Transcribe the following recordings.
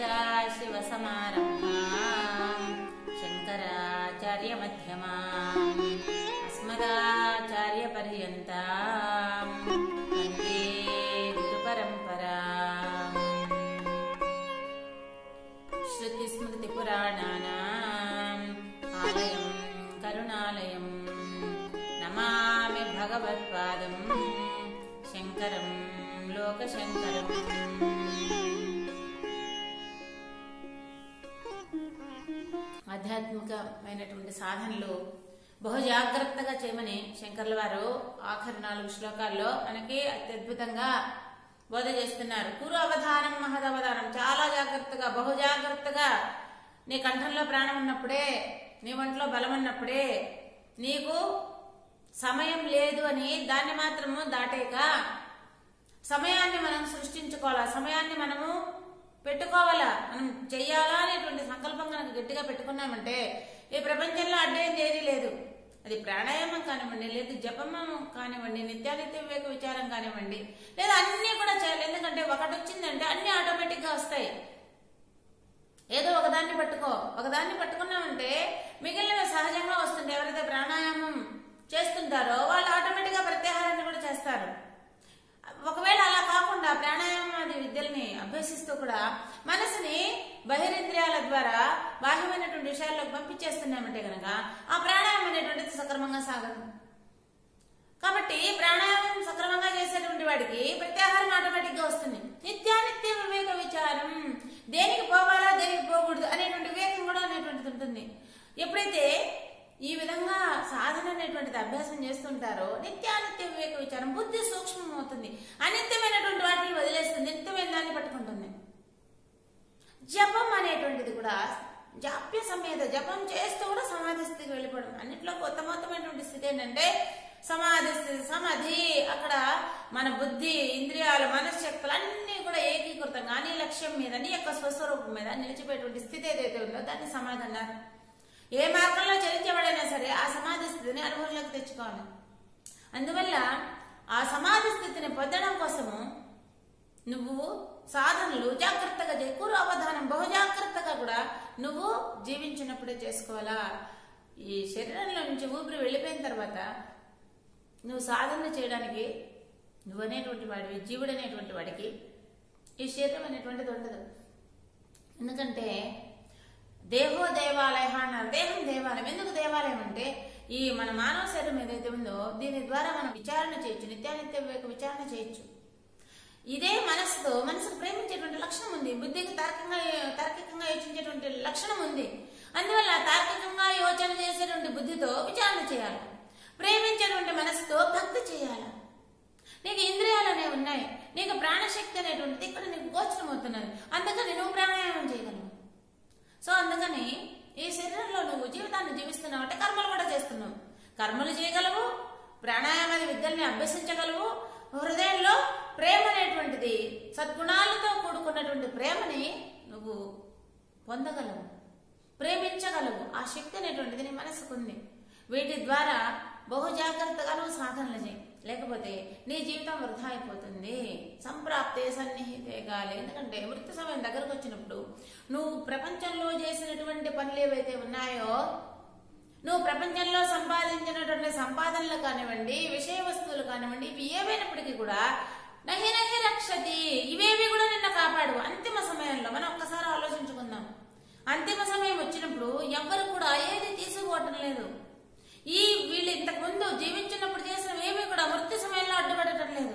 सदाशिवसमारम्भाम् शङ्कराचार्यमध्यमाम् अस्मदाचार्यपर्यन्ताम् वन्दे गुरुपरम्पराम् श्रुतिस्मृतिपुराणानाम् आलयं करुणालयं नमामि भगवत्पादं शङ्करं लोकशङ्करम् ఆధ్యాత్మికమైనటువంటి సాధనలు బహు జాగ్రత్తగా చేయమని శంకర్ల వారు ఆఖరి నాలుగు శ్లోకాల్లో మనకి అత్యద్భుతంగా బోధ చేస్తున్నారు కురు అవధానం మహదవధానం చాలా జాగ్రత్తగా బహు జాగ్రత్తగా నీ కంఠంలో ప్రాణం ఉన్నప్పుడే నీ ఒంట్లో బలం ఉన్నప్పుడే నీకు సమయం లేదు అని దాన్ని మాత్రము దాటేక సమయాన్ని మనం సృష్టించుకోవాలా సమయాన్ని మనము పెట్టుకోవాలా మనం చెయ్యాలా అనేటువంటి సంకల్పం కనుక గట్టిగా పెట్టుకున్నామంటే ఈ ప్రపంచంలో అడ్డేది ఏది లేదు అది ప్రాణాయామం కానివ్వండి లేదు జపమం కానివ్వండి నిత్యానిత్య వివేక విచారం కానివ్వండి లేదా అన్నీ కూడా చేయాలి ఎందుకంటే ఒకటి వచ్చిందంటే అన్ని ఆటోమేటిక్ గా వస్తాయి ఏదో ఒకదాన్ని పట్టుకో ఒకదాన్ని పట్టుకున్నామంటే మిగిలినవి సహజంగా వస్తుంది ఎవరైతే ప్రాణాయామం చేస్తుంటారో వాళ్ళు ఆటోమేటిక్ గా ప్రత్యాహారాన్ని కూడా చేస్తారు ఒకవేళ అలా కాకుండా ప్రాణాయామాది విద్యల్ని అభ్యసిస్తూ కూడా మనసుని బహిరింద్రియాల ద్వారా బాహ్యమైనటువంటి విషయాల్లోకి పంపించేస్తున్నామంటే గనక ఆ ప్రాణాయామం అనేటువంటిది సక్రమంగా సాగదు కాబట్టి ప్రాణాయామం సక్రమంగా చేసేటువంటి వాడికి ప్రత్యాహారం ఆటోమేటిక్ గా వస్తుంది నిత్యానిత్య వివేక విచారం దేనికి పోవాలా దేనికి పోకూడదు అనేటువంటి వివేకం కూడా అనేటువంటిది ఉంటుంది ఎప్పుడైతే ఈ విధంగా సాధన అనేటువంటిది అభ్యాసం చేస్తుంటారో నిత్యానిత్య వివేక విచారం బుద్ధి సూక్ష్మం అవుతుంది అనిత్యమైనటువంటి వాటిని వదిలేస్తుంది నిత్యమైన దాన్ని పట్టుకుంటుంది జపం అనేటువంటిది కూడా జాప్య సమేత జపం చేస్తూ కూడా సమాధి స్థితికి వెళ్ళిపోవడం అన్నిట్లో ఉత్తమోత్తమైనటువంటి స్థితి ఏంటంటే సమాధి స్థితి సమాధి అక్కడ మన బుద్ధి ఇంద్రియాలు మనశ్శక్తులు అన్ని కూడా ఏకీకృతంగా నీ లక్ష్యం మీద నీ యొక్క స్వస్వరూపం మీద నిలిచిపోయేటువంటి స్థితి ఏదైతే ఉందో దాన్ని సమాధి అన్నారు ఏ మార్గంలో చరించబడైనా సరే ఆ సమాధి స్థితిని అనుభవంలోకి తెచ్చుకోవాలి అందువల్ల ఆ సమాధి స్థితిని పొందడం కోసము నువ్వు సాధనలు జాగ్రత్తగా చేయ కూర అవధానం బహు జాగ్రత్తగా కూడా నువ్వు జీవించినప్పుడే చేసుకోవాలా ఈ శరీరంలో నుంచి ఊపిరి వెళ్ళిపోయిన తర్వాత నువ్వు సాధన చేయడానికి నువ్వు అనేటువంటి వాడివి జీవుడు అనేటువంటి వాడికి ఈ శరీరం అనేటువంటిది ఉండదు ఎందుకంటే దేహో దేవాలయ అన్నారు దేహం దేవాలయం ఎందుకు దేవాలయం అంటే ఈ మన మానవ శరీరం ఏదైతే ఉందో దీని ద్వారా మనం విచారణ చేయొచ్చు నిత్యానిత్య వివేక విచారణ చేయొచ్చు ఇదే మనసుతో మనసుకు ప్రేమించేటువంటి లక్షణం ఉంది బుద్ధికి తార్కికంగా తార్కికంగా యోచించేటువంటి లక్షణం ఉంది అందువల్ల తార్కికంగా యోచన చేసేటువంటి బుద్ధితో విచారణ చేయాలి ప్రేమించేటువంటి మనసుతో భక్తి చేయాలి నీకు ఇంద్రియాలు అనేవి ఉన్నాయి నీకు ప్రాణశక్తి అనేటువంటిది ఇక్కడ నీకు గోచరం అవుతున్నది అందుకని నువ్వు ప్రాణాయామం చేయగలవు సో అందుకని ఈ శరీరంలో నువ్వు జీవితాన్ని జీవిస్తున్నావు అంటే కర్మలు కూడా చేస్తున్నావు కర్మలు చేయగలవు ప్రాణాయామాది విద్యల్ని అభ్యసించగలవు హృదయంలో ప్రేమ అనేటువంటిది సద్గుణాలతో కూడుకున్నటువంటి ప్రేమని నువ్వు పొందగలవు ప్రేమించగలవు ఆ శక్తి అనేటువంటిది నీ మనసుకుంది వీటి ద్వారా బహు జాగ్రత్తగా నువ్వు సాధనలు చేయి లేకపోతే నీ జీవితం వృధా అయిపోతుంది సంప్రాప్తే సన్నిహితే గాలి ఎందుకంటే మృత్యు సమయం దగ్గరకు వచ్చినప్పుడు నువ్వు ప్రపంచంలో చేసినటువంటి పనులు ఏవైతే ఉన్నాయో నువ్వు ప్రపంచంలో సంపాదించినటువంటి సంపాదనలు కానివ్వండి విషయ వస్తువులు కానివ్వండి ఇవి ఏవైనప్పటికీ కూడా నహి నహి రక్షతి ఇవేవి కూడా నిన్న కాపాడు అంతిమ సమయంలో మనం ఒక్కసారి ఆలోచించుకుందాం అంతిమ సమయం వచ్చినప్పుడు ఎవ్వరు కూడా ఏది తీసుకోవటం లేదు ఈ వీళ్ళు ఇంతకు ముందు జీవించినప్పుడు చేసినవి ఏమీ కూడా మృత్యు సమయంలో అడ్డుపడటం లేదు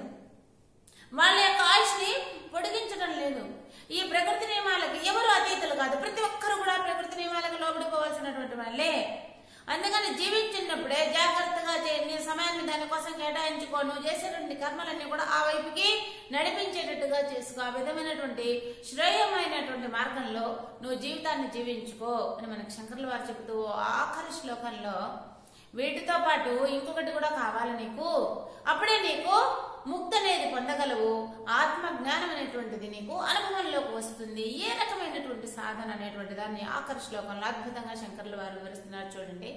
వాళ్ళ యొక్క ఆయుష్ని పొడిగించడం లేదు ఈ ప్రకృతి నియమాలకి ఎవరు అతీతులు కాదు ప్రతి ఒక్కరు కూడా ప్రకృతి నియమాలకు లోబడిపోవాల్సినటువంటి వాళ్ళే అందుకని జీవించినప్పుడే జాగ్రత్తగా చేయి నీ సమయాన్ని దానికోసం కేటాయించుకో నువ్వు చేసేటువంటి కర్మలన్నీ కూడా ఆ వైపుకి నడిపించేటట్టుగా చేసుకో ఆ విధమైనటువంటి శ్రేయమైనటువంటి మార్గంలో నువ్వు జీవితాన్ని జీవించుకో అని మనకు శంకర్ల వారు చెబుతూ ఆఖరి శ్లోకంలో వీటితో పాటు ఇంకొకటి కూడా కావాలి నీకు అప్పుడే నీకు ముక్తి అనేది పొందగలవు ఆత్మ జ్ఞానం అనేటువంటిది నీకు అనుభవంలోకి వస్తుంది ఏ రకమైనటువంటి సాధన అనేటువంటి దాన్ని ఆఖరి శ్లోకంలో అద్భుతంగా శంకర్ల వారు వివరిస్తున్నారు చూడండి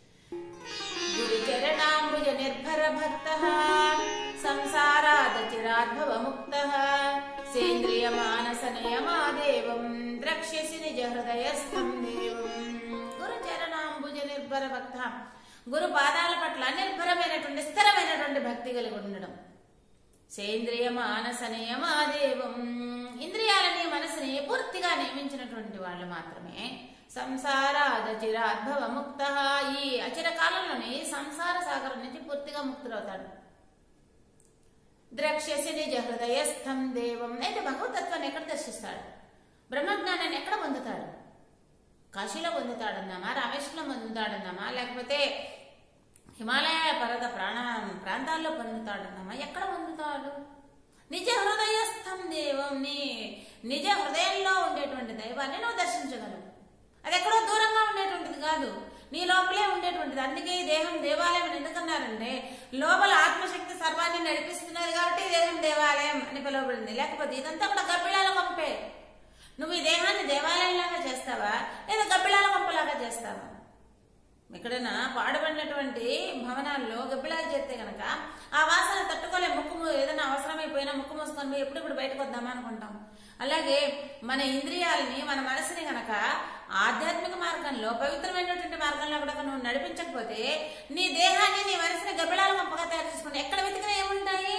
గురు చరణాంబుజ నిర్భర భక్త సంసారాద చిరాద్భవ ముక్త సేంద్రియ మానస నియమాదేవం ద్రక్ష్యసి నిజ హృదయస్థం దేవం గురు చరణాంబుజ నిర్భర భక్త గురు పాదాల పట్ల నిర్భరమైనటువంటి స్థిరమైనటువంటి భక్తి కలిగి ఉండడం సేంద్రియ మానస నియమాదేవం ఇంద్రియాలని మనసుని పూర్తిగా నియమించినటువంటి వాళ్ళు మాత్రమే సంసారాదచిరాద్భవ ముక్త ఈ అచిర కాలంలోనే సంసార సాగరం నుంచి పూర్తిగా ముక్తులవుతాడు ద్రక్ష్యసి నిజ హృదయస్థం దేవం అయితే భగవతత్వాన్ని ఎక్కడ దర్శిస్తాడు బ్రహ్మజ్ఞానాన్ని ఎక్కడ పొందుతాడు కాశీలో పొందుతాడన్నామా రామేశ్వరంలో పొందుతాడన్నామా లేకపోతే హిమాలయ పర్వత ప్రాణ ప్రాంతాల్లో పొందుతాడన్నామా ఎక్కడ పొందుతాడు నిజ హృదయస్థం దేవం నీ నిజ హృదయంలో ఉండేటువంటి దైవాన్ని నువ్వు దర్శించగలవు అది ఎక్కడో దూరంగా ఉండేటువంటిది కాదు నీ లోపలే ఉండేటువంటిది అందుకే ఈ దేహం దేవాలయం అని ఎందుకన్నారంటే లోపల ఆత్మశక్తి సర్వాన్ని నడిపిస్తున్నది కాబట్టి ఈ దేహం దేవాలయం అని పిలువబడింది లేకపోతే ఇదంతా కూడా గబ్బిళాల పంపే నువ్వు ఈ దేహాన్ని దేవాలయంలాగా చేస్తావా లేదా గబ్బిళాల పంపలాగా చేస్తావా ఎక్కడైనా పాడుబడినటువంటి భవనాల్లో గబ్బిలాలు చేస్తే గనక ఆ వాసన తట్టుకోలే ముక్కు మూ- ఏదైనా అవసరమైపోయినా ముక్కు మూసుకొని పోయి ఎప్పుడెప్పుడు బయటకు వద్దామా అనుకుంటాం అలాగే మన ఇంద్రియాలని మన మనసుని గనక ఆధ్యాత్మిక మార్గంలో పవిత్రమైనటువంటి మార్గంలో కూడా నువ్వు నడిపించకపోతే నీ దేహాన్ని నీ మనసుని గబ్బిలాల పంపగా తయారు చేసుకుంటే ఎక్కడ వెతికినా ఏముంటాయి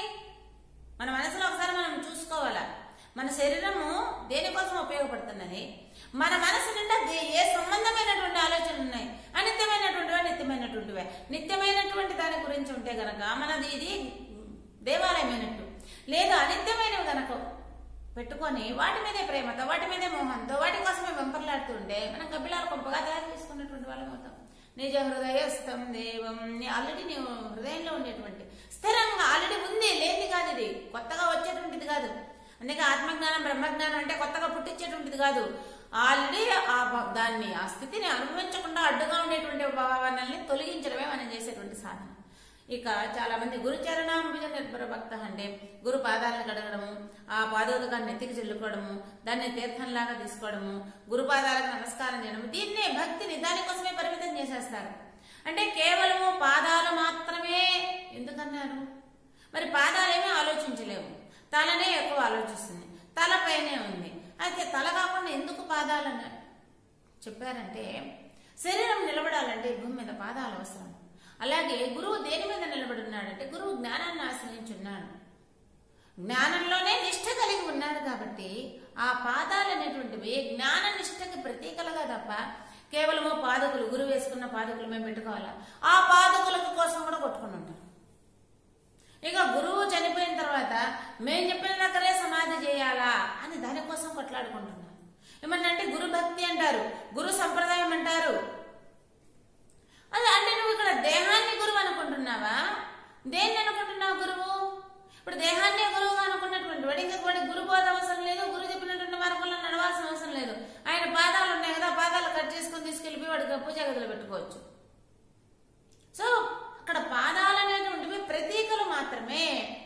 మన మనసులో ఒకసారి మనం చూసుకోవాలా మన శరీరము దేనికోసం ఉపయోగపడుతున్నది మన మనసు నిండా దే- ఏ సంబంధమైనటువంటి ఆలోచనలు ఉన్నాయి అనిత్యమైనటువంటివా నిత్యమైనటువంటివే నిత్యమైనటువంటి దాని గురించి ఉంటే గనక మనది ఇది దేవాలయమైనట్టు లేదు అనిత్యమైనవి గనక పెట్టుకొని వాటి మీదే ప్రేమతో వాటి మీదే మోహంతో వాటి కోసమే వెంపర్లాడుతూ ఉంటే మనం కపిలాల పంపగా తయారు చేసుకున్నటువంటి వాళ్ళం అవుతాం నిజ హృదయస్థం దేవం ఆల్రెడీ నీవు హృదయంలో ఉండేటువంటి స్థిరంగా ఆల్రెడీ ఉంది లేనిది కాదు ఇది కొత్తగా వచ్చేటువంటిది కాదు అందుకే ఆత్మజ్ఞానం బ్రహ్మజ్ఞానం అంటే కొత్తగా పుట్టించేటువంటిది కాదు ఆల్రెడీ ఆ భ- దాన్ని ఆ స్థితిని అనుభవించకుండా అడ్డుగా ఉండేటువంటి భావనల్ని తొలగించడమే మనం చేసేటువంటి సాధన ఇక చాలా మంది గురు చరణాంబుజ నిర్భర భక్త అంటే గురు పాదాలను కడగడము ఆ పాదోదకాన్ని నెత్తికి చెల్లుకోవడము దాన్ని తీర్థంలాగా తీసుకోవడము గురు పాదాలకు నమస్కారం చేయడము దీన్నే భక్తిని దానికోసమే పరిమితం చేసేస్తారు అంటే కేవలము పాదాలు మాత్రమే ఎందుకన్నారు మరి పాదాలేమీ ఆలోచించలేవు తలనే ఎక్కువ ఆలోచిస్తుంది తలపైనే ఉంది అయితే తల కాకుండా ఎందుకు పాదాలు అన్నారు చెప్పారంటే శరీరం నిలబడాలంటే ఈ భూమి మీద పాదాలు అవసరం అలాగే గురువు దేని మీద నిలబడి ఉన్నాడంటే గురువు జ్ఞానాన్ని ఆశ్రయించున్నాడు జ్ఞానంలోనే నిష్ఠ కలిగి ఉన్నాడు కాబట్టి ఆ పాదాలు అనేటువంటివి జ్ఞాన నిష్ఠకి ప్రతీకలుగా తప్ప కేవలము పాదకులు గురువు వేసుకున్న పాదకులు మేము పెట్టుకోవాలా ఆ పాదకులకు కోసం కూడా కొట్టుకుని ఉంటాం ఇక గురువు చనిపోయిన తర్వాత మేము చెప్పిన దగ్గరే సమాధి చేయాలా అని దానికోసం కొట్లాడుకుంటున్నాం ఏమన్నంటే గురు భక్తి అంటారు గురు సంప్రదాయం అంటారు అది అంటే నువ్వు ఇక్కడ దేహాన్ని గురువు అనుకుంటున్నావా దేన్ని అనుకుంటున్నావు గురువు ఇప్పుడు దేహాన్ని గురువుగా అనుకున్నటువంటి వాడు ఇంకా వాడి గురు బోధ అవసరం లేదు గురువు చెప్పినటువంటి మార్గంలో నడవాల్సిన అవసరం లేదు ఆయన పాదాలు ఉన్నాయి కదా ఆ పాదాలు కట్ చేసుకుని తీసుకెళ్ళిపోయి వాడికి పూజా గదిలో పెట్టుకోవచ్చు సో అక్కడ పాదాలు అనేటువంటివి ప్రతీకలు మాత్రమే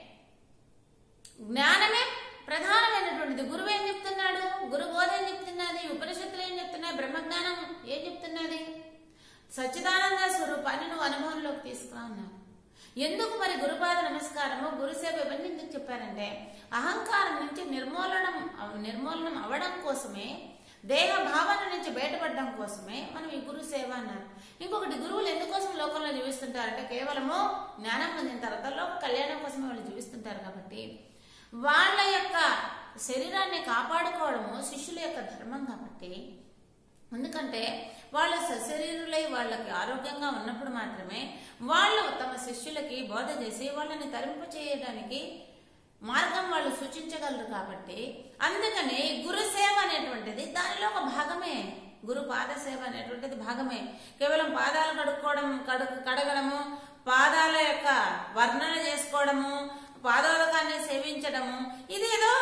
జ్ఞానమే ప్రధానమైనటువంటిది గురువు ఏం చెప్తున్నాడు గురు బోధ ఏం చెప్తున్నది ఉపనిషత్తులు ఏం చెప్తున్నాయి బ్రహ్మజ్ఞానం ఏం చెప్తున్నది సచ్చిదానంద స్వరూపాన్ని నువ్వు అనుభవంలోకి తీసుకురా అన్నారు ఎందుకు మరి గురుపాద నమస్కారము గురుసేవ ఇవన్నీ ఎందుకు చెప్పారంటే అహంకారం నుంచి నిర్మూలనం నిర్మూలనం అవడం కోసమే దేహ భావన నుంచి బయటపడడం కోసమే మనం ఈ గురు సేవ అన్నారు ఇంకొకటి గురువులు ఎందుకోసం లోకంలో జీవిస్తుంటారంటే కేవలము జ్ఞానం పొందిన తర్వాత లోక కళ్యాణం కోసమే వాళ్ళు జీవిస్తుంటారు కాబట్టి వాళ్ళ యొక్క శరీరాన్ని కాపాడుకోవడము శిష్యుల యొక్క ధర్మం కాబట్టి ఎందుకంటే వాళ్ళ సశరీరులై వాళ్ళకి ఆరోగ్యంగా ఉన్నప్పుడు మాత్రమే వాళ్ళు తమ శిష్యులకి బోధ చేసి వాళ్ళని తరింపు చేయడానికి మార్గం వాళ్ళు సూచించగలరు కాబట్టి అందుకని గురు సేవ అనేటువంటిది దానిలో ఒక భాగమే గురు పాద సేవ అనేటువంటిది భాగమే కేవలం పాదాలు కడుక్కోవడం కడు కడగడము పాదాల యొక్క వర్ణన చేసుకోవడము పాదోదకాన్ని సేవించడము ఇదేదో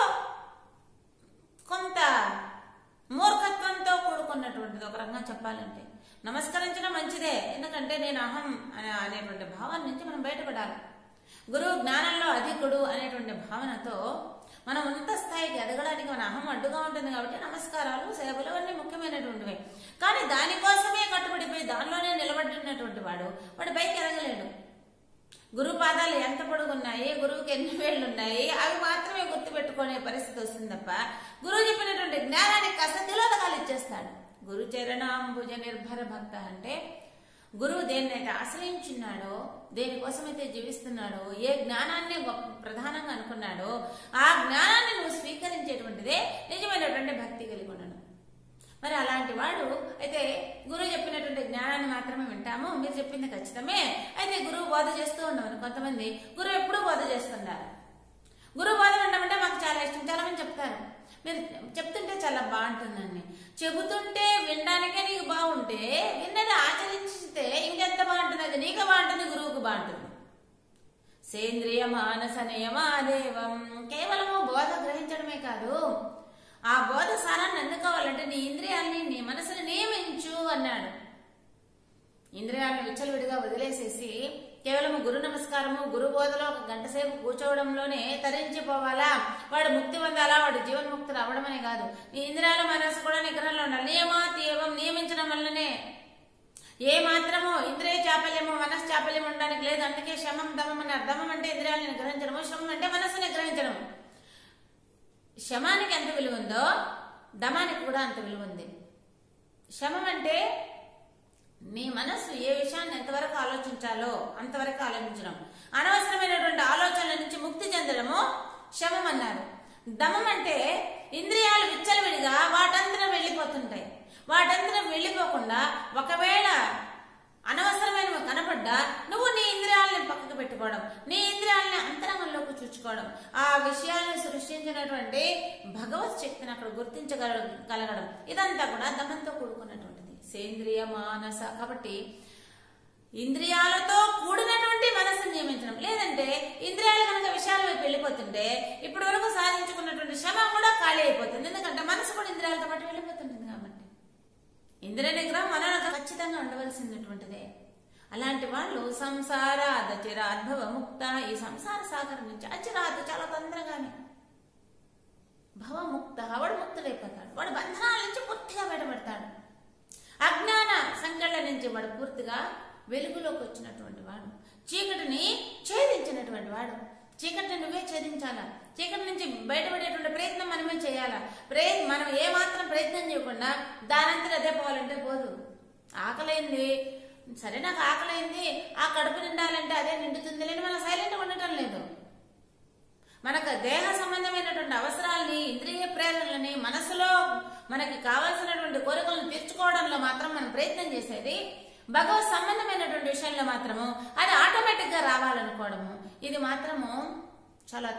కొంత మూర్ఖత్వంతో కూడుకున్నటువంటిది ఒక రకంగా చెప్పాలంటే నమస్కరించడం మంచిదే ఎందుకంటే నేను అహం అనే అనేటువంటి భావన నుంచి మనం బయటపడాలి గురువు జ్ఞానంలో అధికుడు అనేటువంటి భావనతో మనం ఉన్నత స్థాయికి ఎదగడానికి మన అహం అడ్డుగా ఉంటుంది కాబట్టి నమస్కారాలు సేవలు అన్నీ ముఖ్యమైనటువంటివి కానీ దానికోసమే కట్టుబడిపోయి దానిలోనే నిలబడినటువంటి వాడు వాడు పైకి ఎదగలేడు గురువు పాదాలు ఎంత పొడుగున్నాయి గురువుకి ఎన్ని వేళ్ళు ఉన్నాయి అవి మాత్రమే గుర్తు పెట్టుకునే పరిస్థితి వస్తుంది తప్ప గురువు చెప్పినటువంటి జ్ఞానానికి కాస్త తిలోదకాలు ఇచ్చేస్తాడు గురు చరణాంబుజ నిర్భర భక్త అంటే గురువు దేన్నైతే ఆశ్రయించున్నాడో దేనికోసమైతే జీవిస్తున్నాడో ఏ జ్ఞానాన్ని గొప్ప ప్రధానంగా అనుకున్నాడో ఆ జ్ఞానాన్ని నువ్వు స్వీకరించేటువంటిదే నిజమైనటువంటి భక్తి కలిగి ఉండడం మరి అలాంటి వాడు అయితే గురువు చెప్పినటువంటి జ్ఞానాన్ని మాత్రమే వింటాము మీరు చెప్పింది ఖచ్చితమే అయితే గురువు బోధ చేస్తూ ఉండమని కొంతమంది గురువు ఎప్పుడూ బోధ చేస్తున్నారు గురువు బోధ వినడం మాకు చాలా ఇష్టం చాలా మంది చెప్తారు మీరు చెప్తుంటే చాలా బాగుంటుందండి చెబుతుంటే వినడానికే నీకు బాగుంటే విన్నది ఆచరించితే ఇంకెంత బాగుంటుంది అది నీకు బాగుంటుంది గురువుకు బాగుంటుంది సేంద్రియ మానస నియమాదేవం కేవలము బోధ గ్రహించడమే కాదు ఆ బోధ సారాన్ని అందుకోవాలంటే నీ ఇంద్రియాల్ని నీ మనసుని నియమించు అన్నాడు ఇంద్రియాలను విచ్చలవిడిగా వదిలేసేసి కేవలం గురు నమస్కారము గురు బోధలో ఒక గంట సేపు కూర్చోవడంలోనే తరించిపోవాలా వాడు ముక్తి పొందాలా వాడు జీవన్ముక్తులు అవ్వడమనే కాదు నీ ఇంద్రియాల మనసు కూడా నిగ్రహంలో ఉండాలి నియమాతీయం నియమించడం వల్లనే ఏ మాత్రమో ఇంద్రియ చాపల్యము మనసు చాపల్యం ఉండడానికి లేదు అందుకే శమం దమం అని దమం అంటే ఇంద్రియాలను నిగ్రహించడము శమం అంటే మనసు నిగ్రహించడము శమానికి ఎంత విలువ ఉందో దమానికి కూడా అంత విలువ ఉంది శమం అంటే నీ మనసు ఏ విషయాన్ని ఎంతవరకు ఆలోచించాలో అంతవరకు ఆలోచించడం అనవసరమైనటువంటి ఆలోచనల నుంచి ముక్తి చెందడము శమం అన్నారు దమం అంటే ఇంద్రియాలు విచ్చలవిడిగా వాటంతరం వెళ్ళిపోతుంటాయి వాటంతరం వెళ్ళిపోకుండా ఒకవేళ అనవసరమైనవి కనపడ్డా నువ్వు నీ ఇంద్రియాలని పక్కకు పెట్టుకోవడం నీ ఇంద్రియాలని అంతరంగంలోకి చూచుకోవడం ఆ విషయాలను సృష్టించినటువంటి భగవత్ శక్తిని అక్కడ గుర్తించగల కలగడం ఇదంతా కూడా దమంతో కూడుకున్నటువంటిది సేంద్రియ మానస కాబట్టి ఇంద్రియాలతో కూడినటువంటి మనసును నియమించడం లేదంటే ఇంద్రియాలు కనుక విషయాల వైపు వెళ్ళిపోతుంటే ఇప్పటి వరకు సాధించుకున్నటువంటి శ్రమ కూడా ఖాళీ అయిపోతుంది ఎందుకంటే మనసు కూడా ఇంద్రియాలతో పాటు వెళ్ళిపోతుంటుంది కాబట్టి ఇంద్రియ నిగ్రహం మనలో ఖచ్చితంగా ఉండవలసినటువంటిదే అలాంటి వాళ్ళు సంసార చిరాద్భవ ముక్త ఈ సంసార సాగరం నుంచి అచిరాత్ చాలా తొందరగానే భవముక్త వాడు ముక్తుడైపోతాడు వాడు బంధనాల నుంచి పూర్తిగా బయటపడతాడు అజ్ఞాన సంకళ్ళ నుంచి వాడు పూర్తిగా వెలుగులోకి వచ్చినటువంటి వాడు చీకటిని ఛేదించినటువంటి వాడు చీకటిని నువ్వే ఛేదించాలా చీకటి నుంచి బయటపడేటువంటి ప్రయత్నం మనమే చేయాలా ప్రయ మనం ఏ మాత్రం ప్రయత్నం చేయకుండా దానంతరం అదే పోవాలంటే పోదు ఆకలైంది సరే నాకు ఆకలైంది ఆ కడుపు నిండాలంటే అదే నిండుతుంది లేని మనం సైలెంట్గా ఉండటం లేదు మనకు దేహ సంబంధమైనటువంటి అవసరాలని ఇంద్రియ ప్రేరణలని మనసులో మనకి కావాల్సినటువంటి కోరికలను తీర్చుకోవడంలో మాత్రం మనం ప్రయత్నం చేసేది భగవత్ సంబంధమైనటువంటి విషయంలో మాత్రము అది ఆటోమేటిక్ గా రావాలనుకోవడము ఇది మాత్రము చాలా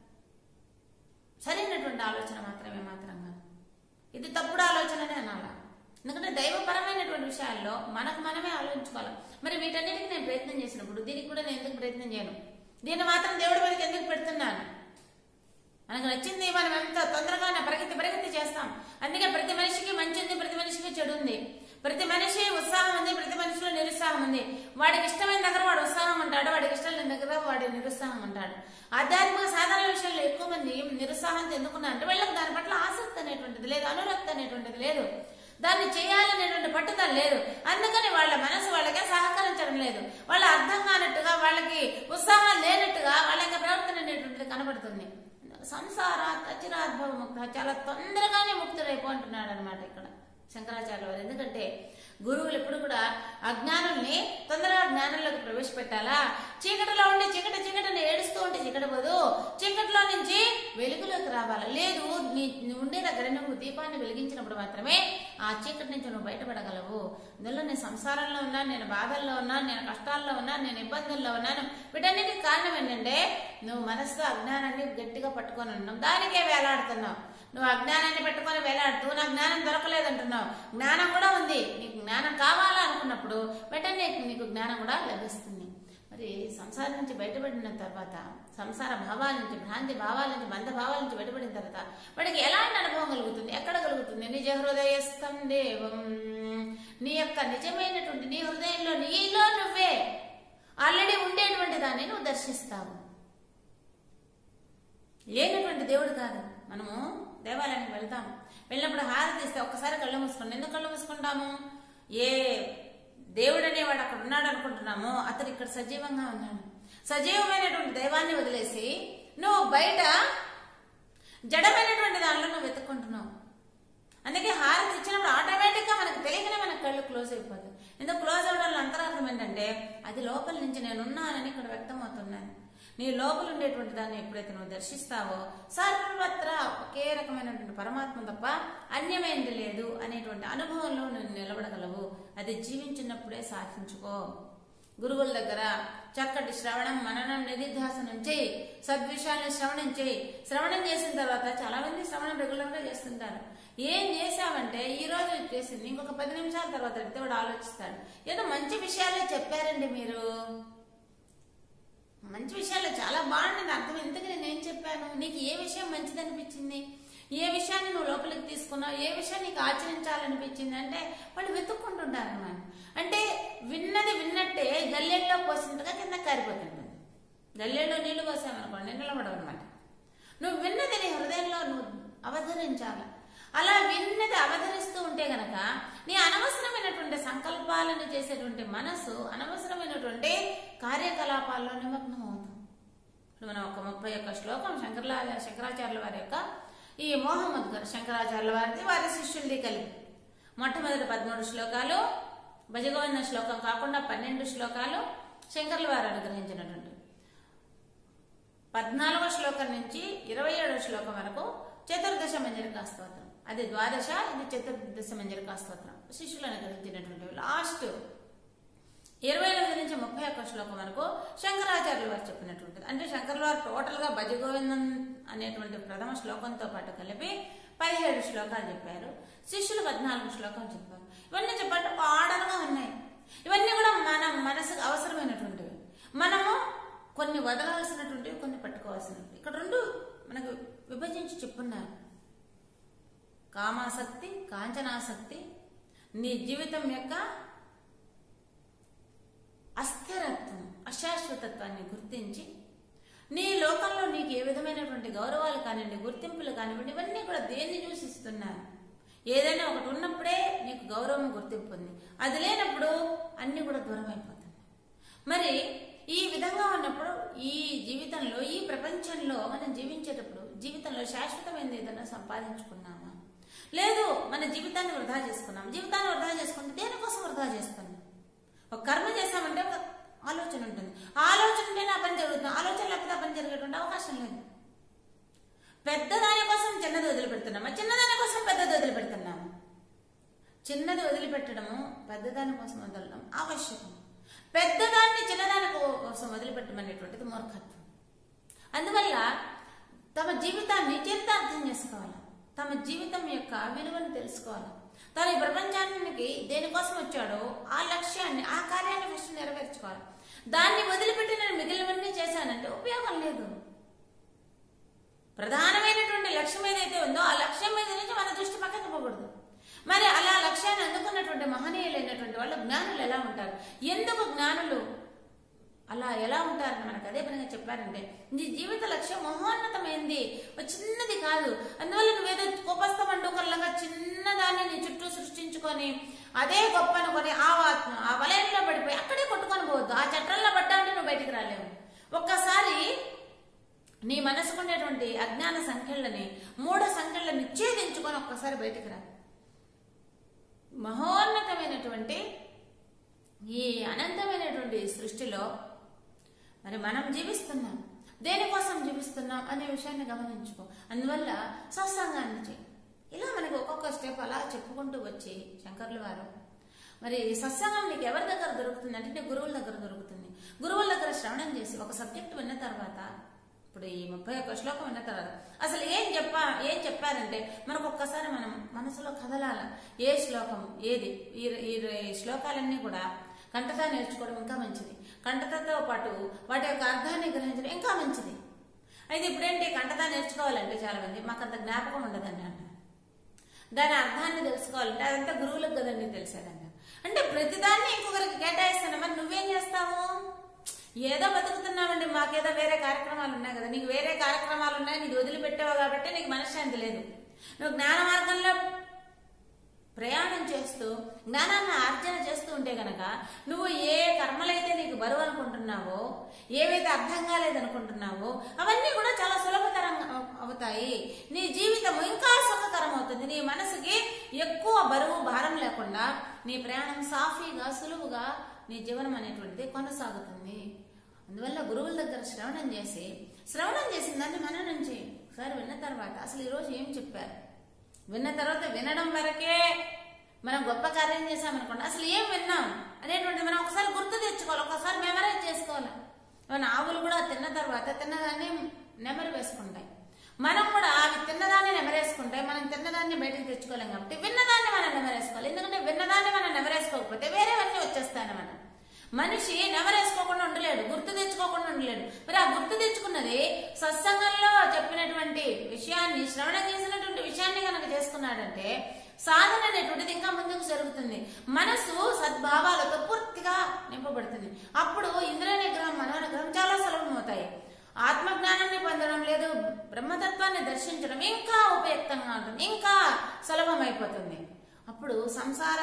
సరైనటువంటి ఆలోచన మాత్రమే మాత్రంగా ఇది తప్పుడు ఆలోచననే అనాలా ఎందుకంటే దైవపరమైనటువంటి విషయాల్లో మనకు మనమే ఆలోచించుకోవాలి మరి వీటన్నిటికీ నేను ప్రయత్నం చేసినప్పుడు దీనికి కూడా నేను ఎందుకు ప్రయత్నం చేయను దీన్ని మాత్రం దేవుడి మీదకి ఎందుకు పెడుతున్నాను మనకు నచ్చింది మనం ఎంత తొందరగానే ప్రగతి ప్రగతి చేస్తాం అందుకే ప్రతి మనిషికి మంచి ఉంది ప్రతి మనిషికి చెడు ఉంది ప్రతి మనిషి ఉత్సాహం ఉంది ప్రతి మనిషిలో నిరుత్సాహం ఉంది వాడికి ఇష్టమైన దగ్గర వాడు ఉత్సాహం అంటాడు వాడికి ఇష్టం లేని దగ్గర వాడి నిరుత్సాహం అంటాడు ఆధ్యాత్మిక సాధన విషయంలో ఎక్కువ మంది నిరుత్సాహంతో ఎందుకున్నారు అంటే వీళ్ళకి దాని పట్ల ఆసక్తి అనేటువంటిది లేదు అనురక్తి అనేటువంటిది లేదు దాన్ని చేయాలనేటువంటి పట్టుదల లేదు అందుకని వాళ్ళ మనసు వాళ్ళకే సహకరించడం లేదు వాళ్ళ అర్థం కానట్టుగా వాళ్ళకి ఉత్సాహం లేనట్టుగా వాళ్ళ యొక్క ప్రవర్తన అనేటువంటిది కనబడుతుంది సంసార అచిరాద్భవ ముక్త చాలా తొందరగానే ముక్తుడైపో అంటున్నాడు అనమాట ఇక్కడ శంకరాచార్య వారు ఎందుకంటే గురువులు ఎప్పుడు కూడా అజ్ఞానుల్ని తొందరగా జ్ఞానంలోకి ప్రవేశపెట్టాలా చీకటిలో ఉండి చీకటి చీకటిని ఏడుస్తూ ఉంటే చీకటి పోదు చీకటిలో నుంచి వెలుగులోకి రావాలి లేదు నీ నువ్వు ఉండే దగ్గర నువ్వు దీపాన్ని వెలిగించినప్పుడు మాత్రమే ఆ చీకటి నుంచి నువ్వు బయటపడగలవు అందులో నేను సంసారంలో ఉన్నాను నేను బాధల్లో ఉన్నాను నేను కష్టాల్లో ఉన్నాను నేను ఇబ్బందుల్లో ఉన్నాను వీటన్నిటికి కారణం ఏంటంటే నువ్వు మనసులో అజ్ఞానాన్ని గట్టిగా పట్టుకొని ఉన్నావు దానికే వేలాడుతున్నావు నువ్వు అజ్ఞానాన్ని పెట్టుకొని వేలాడుతూ నాకు జ్ఞానం దొరకలేదంటున్నావు జ్ఞానం కూడా ఉంది నీకు జ్ఞానం కావాలా అనుకున్నప్పుడు వెంటనే నీకు జ్ఞానం కూడా లభిస్తుంది మరి సంసారం నుంచి బయటపడిన తర్వాత సంసార భావాల నుంచి భ్రాంతి భావాల నుంచి బంధ భావాల నుంచి బయటపడిన తర్వాత వాడికి ఎలాంటి అనుభవం కలుగుతుంది ఎక్కడ కలుగుతుంది నిజ హృదయస్థం దేవం నీ యొక్క నిజమైనటువంటి నీ హృదయంలో నీలో నువ్వే ఆల్రెడీ ఉండేటువంటి దాన్ని నువ్వు దర్శిస్తావు లేనటువంటి దేవుడు కాదు మనము దేవాలయానికి వెళ్తాం వెళ్ళినప్పుడు హారతి ఇస్తే ఒక్కసారి కళ్ళు మూసుకుంటాం ఎందుకు కళ్ళు మూసుకుంటాము ఏ దేవుడు అనేవాడు అక్కడ ఉన్నాడు అనుకుంటున్నామో అతడు ఇక్కడ సజీవంగా ఉన్నాడు సజీవమైనటువంటి దైవాన్ని వదిలేసి నువ్వు బయట జడమైనటువంటి దానిలో నువ్వు వెతుక్కుంటున్నావు అందుకే హారతి ఇచ్చినప్పుడు ఆటోమేటిక్ గా మనకు తెలియకనే మన కళ్ళు క్లోజ్ అయిపోతాయి ఎందుకు క్లోజ్ అవడంలో అంతరార్థం ఏంటంటే అది లోపల నుంచి నేను ఉన్నానని ఇక్కడ వ్యక్తం అవుతున్నాను నీ లోపల ఉండేటువంటి దాన్ని ఎప్పుడైతే నువ్వు దర్శిస్తావో సర్వత్రా ఒకే రకమైనటువంటి పరమాత్మ తప్ప అన్యమైనది లేదు అనేటువంటి అనుభవంలో నువ్వు నిలబడగలవు అది జీవించినప్పుడే సాధించుకో గురువుల దగ్గర చక్కటి శ్రవణం మననం నిధిధ్యాసనం చేయి సద్విషయాలను శ్రవణం చేయి శ్రవణం చేసిన తర్వాత చాలా మంది శ్రవణం రెగ్యులర్ గా చేస్తుంటారు ఏం చేశావంటే ఈ రోజు చేసింది ఇంకొక పది నిమిషాల తర్వాత దేవుడు ఆలోచిస్తాడు ఏదో మంచి విషయాలే చెప్పారండి మీరు మంచి విషయాలు చాలా బాగుంటుంది అర్థం ఎందుకు నేను ఏం చెప్పాను నీకు ఏ విషయం మంచిది అనిపించింది ఏ విషయాన్ని నువ్వు లోపలికి తీసుకున్నావు ఏ విషయాన్ని నీకు ఆచరించాలనిపించింది అంటే వాళ్ళు వెతుక్కుంటుంటారు అన్నమాట అంటే విన్నది విన్నట్టే గల్లెల్లో పోసినట్టుగా కింద కారిపోతుంటుంది గల్లెల్లో నీళ్లు పోసామనుకోండి నిలబడవన్నమాట నువ్వు విన్నది నీ హృదయంలో నువ్వు అవతరించాలి అలా విన్నది అవతరిస్తూ ఉంటే గనక నీ అనవసరమైనటువంటి సంకల్పాలను చేసేటువంటి మనసు అనవసరమైనటువంటి కార్యకలాపాల్లో నిమగ్నం అవుతాం ఇప్పుడు మనం ఒక ముప్పై ఒక్క శ్లోకం శంకర్లా శంకరాచార్యుల వారి యొక్క ఈ మోహమ్మద్ గారు శంకరాచార్యుల వారిది వారి శిష్యులది కలిపి మొట్టమొదటి పదమూడు శ్లోకాలు భజగోవింద శ్లోకం కాకుండా పన్నెండు శ్లోకాలు శంకర్ల వారు అనుగ్రహించినటువంటి పద్నాలుగో శ్లోకం నుంచి ఇరవై ఏడో శ్లోకం వరకు చతుర్దశ మంజరికా స్తోత్రం అది ద్వాదశ ఇది చతుర్దశ మంజరికా స్తోత్రం శిష్యులు అనుగ్రహించినటువంటి లాస్ట్ ఇరవై ఎనిమిది నుంచి ముప్పై ఒక్క శ్లోకం వరకు శంకరాచార్యులు వారు చెప్పినటువంటిది అంటే శంకర్ల వారు టోటల్ గా భజగోవిందం అనేటువంటి ప్రథమ శ్లోకంతో పాటు కలిపి పదిహేడు శ్లోకాలు చెప్పారు శిష్యులు పద్నాలుగు శ్లోకాలు చెప్పారు ఇవన్నీ చెప్పంటే ఆర్డర్గా ఉన్నాయి ఇవన్నీ కూడా మన మనసుకు అవసరమైనటువంటివి మనము కొన్ని వదలాల్సినటువంటివి కొన్ని పట్టుకోవాల్సినవి ఇక్కడ రెండు మనకు విభజించి చెప్పున్నారు కామాసక్తి కాంచనాసక్తి నీ జీవితం యొక్క అస్థిరత్వం అశాశ్వతత్వాన్ని గుర్తించి నీ లోకంలో నీకు ఏ విధమైనటువంటి గౌరవాలు కానివ్వండి గుర్తింపులు కానివ్వండి ఇవన్నీ కూడా దేన్ని చూసి ఇస్తున్నారు ఏదైనా ఒకటి ఉన్నప్పుడే నీకు గౌరవం గుర్తింపు ఉంది అది లేనప్పుడు అన్ని కూడా దూరం అయిపోతున్నాయి మరి ఈ విధంగా ఉన్నప్పుడు ఈ జీవితంలో ఈ ప్రపంచంలో మనం జీవించేటప్పుడు జీవితంలో శాశ్వతమైనది ఏదైనా సంపాదించుకున్నామా లేదు మన జీవితాన్ని వృధా చేసుకున్నాం జీవితాన్ని వృధా చేసుకుంటే దేనికోసం వృధా చేస్తున్నాం ఒక కర్మ చేస్తామంటే ఒక ఆలోచన ఉంటుంది ఆ ఆలోచన ఉంటేనే ఆ పని జరుగుతుంది ఆలోచన లేకపోతే ఆ పని జరిగేటువంటి అవకాశం లేదు పెద్దదాని కోసం చిన్నది వదిలిపెడుతున్నామా చిన్నదాని కోసం పెద్దది వదిలిపెడుతున్నాము చిన్నది వదిలిపెట్టడము పెద్దదాని కోసం వదలడం ఆవశ్యకం పెద్దదాన్ని చిన్నదాని కోసం వదిలిపెట్టడం అనేటువంటిది మూర్ఖత్వం అందువల్ల తమ జీవితాన్ని చరితార్థం చేసుకోవాలి తమ జీవితం యొక్క విలువను తెలుసుకోవాలి తను ఈ ప్రపంచానికి దేనికోసం వచ్చాడో ఆ లక్ష్యాన్ని ఆ కార్యాన్ని ఫస్ట్ నెరవేర్చుకోవాలి దాన్ని వదిలిపెట్టి నేను మిగిలినవన్నీ చేశానంటే ఉపయోగం లేదు ప్రధానమైనటువంటి లక్ష్యం ఏదైతే ఉందో ఆ లక్ష్యం మీద నుంచి మన దృష్టి పక్కకు పోకూడదు మరి అలా లక్ష్యాన్ని అందుకున్నటువంటి మహనీయులైనటువంటి వాళ్ళు జ్ఞానులు ఎలా ఉంటారు ఎందుకు జ్ఞానులు అలా ఎలా ఉంటారని మనకు అదే పనిగా చెప్పారంటే నీ జీవిత లక్ష్యం మహోన్నతమైంది ఒక చిన్నది కాదు అందువల్ల నువ్వేదో కోపస్థ మండుకల్లాగా చిన్నదాన్ని నీ చుట్టూ సృష్టించుకొని అదే గొప్ప అనుకొని ఆ వా- ఆ వలయంలో పడిపోయి అక్కడే కొట్టుకొని పోవద్దు ఆ చట్రంలో పడ్డాంటే నువ్వు బయటికి రాలేవు ఒక్కసారి నీ మనసుకునేటువంటి అజ్ఞాన సంఖ్యలని మూఢ సంఖ్యలను నిచ్ఛేదించుకొని ఒక్కసారి బయటికి రా మహోన్నతమైనటువంటి ఈ అనంతమైనటువంటి సృష్టిలో మరి మనం జీవిస్తున్నాం దేనికోసం జీవిస్తున్నాం అనే విషయాన్ని గమనించుకో అందువల్ల సత్సంగాన్ని చేయి ఇలా మనకి ఒక్కొక్క స్టెప్ అలా చెప్పుకుంటూ వచ్చి శంకర్లు వారు మరి సత్సంగం నీకు ఎవరి దగ్గర దొరుకుతుంది అంటే నీ గురువుల దగ్గర దొరుకుతుంది గురువుల దగ్గర శ్రవణం చేసి ఒక సబ్జెక్ట్ విన్న తర్వాత ఇప్పుడు ఈ ముప్పై ఒక్క శ్లోకం విన్న తర్వాత అసలు ఏం చెప్పా ఏం చెప్పారంటే మనకు ఒక్కసారి మనం మనసులో కదలాల ఏ శ్లోకం ఏది ఈ ఈ శ్లోకాలన్నీ కూడా కంటతా నేర్చుకోవడం ఇంకా మంచిది కంటతతో పాటు వాటి యొక్క అర్థాన్ని గ్రహించడం ఇంకా మంచిది అయితే ఇప్పుడేంటి కంటతా నేర్చుకోవాలంటే చాలా మంది మాకు అంత జ్ఞాపకం ఉండదండి అంటారు దాని అర్థాన్ని తెలుసుకోవాలంటే అదంతా గురువులకు కదండి తెలిసేదంట అంటే ప్రతిదాన్ని ఇంకొకరికి కేటాయిస్తాను మరి నువ్వేం చేస్తావు ఏదో బతుకుతున్నామండి మాకేదో వేరే కార్యక్రమాలు ఉన్నాయి కదా నీకు వేరే కార్యక్రమాలు ఉన్నాయి నీకు వదిలిపెట్టావు కాబట్టి నీకు మనశ్శాంతి లేదు నువ్వు జ్ఞాన మార్గంలో ప్రయాణం చేస్తూ జ్ఞానాన్ని ఆర్జన చేస్తూ ఉంటే గనక నువ్వు ఏ కర్మలైతే నీకు బరువు అనుకుంటున్నావో ఏవైతే అర్థం కాలేదనుకుంటున్నావో అవన్నీ కూడా చాలా సులభతరం అవ- అవుతాయి నీ జీవితం ఇంకా సుఖకరం అవుతుంది నీ మనసుకి ఎక్కువ బరువు భారం లేకుండా నీ ప్రయాణం సాఫీగా సులువుగా నీ జీవనం అనేటువంటిది కొనసాగుతుంది అందువల్ల గురువుల దగ్గర శ్రవణం చేసి శ్రవణం చేసిన దాన్ని మననం చేయి ఒకసారి విన్న తర్వాత అసలు ఈరోజు ఏం చెప్పారు విన్న తర్వాత వినడం వరకే మనం గొప్ప కార్యం చేసామనుకోండి అసలు ఏం విన్నాం అనేటువంటి మనం ఒకసారి గుర్తు తెచ్చుకోవాలి ఒకసారి మెమరైజ్ చేసుకోవాలి మన ఆవులు కూడా తిన్న తర్వాత తిన్నదాన్ని నెమరు వేసుకుంటాయి మనం కూడా అవి తిన్నదాన్ని నెమరేసుకుంటాయి మనం తిన్నదాన్ని బయటకు తెచ్చుకోలేం కాబట్టి విన్నదాన్ని మనం నెమరేసుకోవాలి ఎందుకంటే విన్నదాన్ని మనం నెమరేసుకోకపోతే వేరేవన్నీ వచ్చేస్తాయి మనం మనిషి నెమరేసుకోకుండా ఉండలేడు గుర్తు తెచ్చుకోకుండా ఉండలేడు మరి ఆ గుర్తు తెచ్చుకున్నది సత్సంగంలో చెప్పినటువంటి విషయాన్ని శ్రవణం చేసినటువంటి విషయాన్ని కనుక చేసుకున్నాడంటే సాధన అనేటువంటిది ఇంకా ముందుకు జరుగుతుంది మనసు సద్భావాలతో పూర్తిగా నింపబడుతుంది అప్పుడు ఇంద్రియ నిగ్రహం మనోనిగ్రహం చాలా సులభం అవుతాయి ఆత్మజ్ఞానాన్ని పొందడం లేదు బ్రహ్మతత్వాన్ని దర్శించడం ఇంకా ఉపయుక్తంగా ఉంటుంది ఇంకా సులభం అయిపోతుంది అప్పుడు సంసార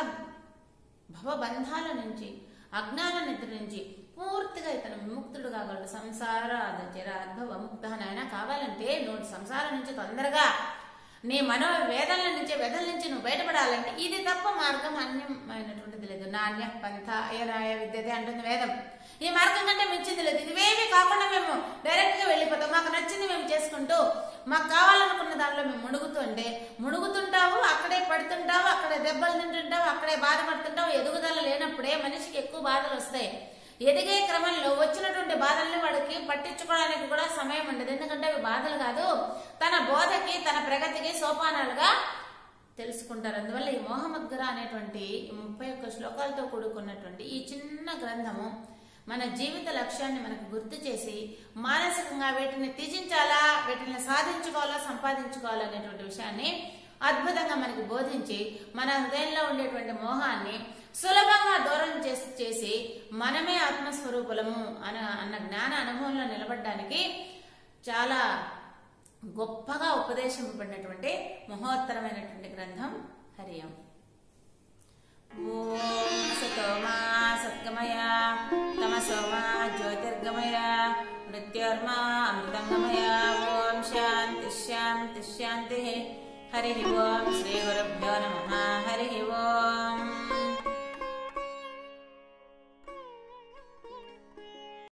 భవబంధాల నుంచి అజ్ఞాన నిద్ర నుంచి పూర్తిగా ఇతను విముక్తుడు కాగలడు సంసార జర అద్భవ ముక్త నాయన కావాలంటే నువ్వు సంసారం నుంచి తొందరగా నీ మనో వేదనల నుంచి వెదల నుంచి నువ్వు బయటపడాలంటే ఇది తప్ప మార్గం అన్యమైనటువంటిది లేదు నాణ్య పంథ అయనాయ విద్యతే అంటుంది వేదం ఈ మార్గం కంటే మించింది లేదు ఇవేమి కాకుండా మేము డైరెక్ట్ గా వెళ్ళిపోతాం మాకు నచ్చింది మేము చేసుకుంటూ మాకు కావాలనుకున్న దానిలో మేము మునుగుతుంటే మునుగుతుంటావు అక్కడే పడుతుంటావు అక్కడే దెబ్బలు తింటుంటావు అక్కడే బాధపడుతుంటావు ఎదుగుదల లేనప్పుడే మనిషికి ఎక్కువ బాధలు వస్తాయి ఎదిగే క్రమంలో వచ్చినటువంటి బాధల్ని వాడికి పట్టించుకోవడానికి కూడా సమయం ఉండదు ఎందుకంటే అవి బాధలు కాదు తన బోధకి తన ప్రగతికి సోపానాలుగా తెలుసుకుంటారు అందువల్ల ఈ మోహమద్గర అనేటువంటి ఈ ముప్పై ఒక్క శ్లోకాలతో కూడుకున్నటువంటి ఈ చిన్న గ్రంథము మన జీవిత లక్ష్యాన్ని మనకు గుర్తు చేసి మానసికంగా వీటిని త్యజించాలా వీటిని సాధించుకోవాలా సంపాదించుకోవాలా అనేటువంటి విషయాన్ని అద్భుతంగా మనకి బోధించి మన హృదయంలో ఉండేటువంటి మోహాన్ని సులభంగా దూరం చేసి చేసి మనమే ఆత్మస్వరూపులము అన అన్న జ్ఞాన అనుభవంలో నిలబడడానికి చాలా గొప్పగా ఉపదేశింపబడినటువంటి మహోత్తరమైనటువంటి గ్రంథం హరియం ఓం సతో మా సత్గమయ తమసో మా జ్యోతిర్గమయ మృత్యోర్మా అమృతంగమయ ఓం శాంతి శాంతి శాంతి హరి ఓం శ్రీ గురుభ్యో నమ హరి ఓం